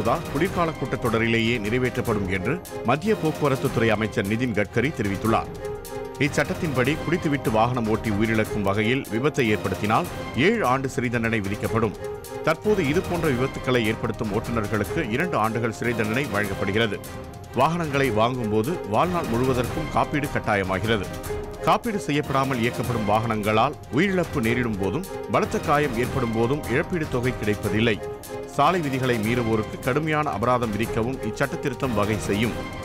மசோதா குளிர்கால கூட்டத்தொடரிலேயே நிறைவேற்றப்படும் என்று மத்திய போக்குவரத்து துறை அமைச்சர் நிதின் கட்கரி தெரிவித்துள்ளார் இச்சட்டத்தின்படி குடித்துவிட்டு வாகனம் ஓட்டி உயிரிழக்கும் வகையில் விபத்தை ஏற்படுத்தினால் ஏழு ஆண்டு சிறை தண்டனை விதிக்கப்படும் தற்போது இதுபோன்ற விபத்துக்களை ஏற்படுத்தும் ஓட்டுநர்களுக்கு இரண்டு ஆண்டுகள் சிறை தண்டனை வழங்கப்படுகிறது வாகனங்களை வாங்கும்போது வாழ்நாள் முழுவதற்கும் காப்பீடு கட்டாயமாகிறது காப்பீடு செய்யப்படாமல் இயக்கப்படும் வாகனங்களால் உயிரிழப்பு நேரிடும் போதும் பலத்த காயம் ஏற்படும் போதும் இழப்பீடு தொகை கிடைப்பதில்லை சாலை விதிகளை மீறுவோருக்கு கடுமையான அபராதம் விதிக்கவும் இச்சட்ட திருத்தம் வகை செய்யும்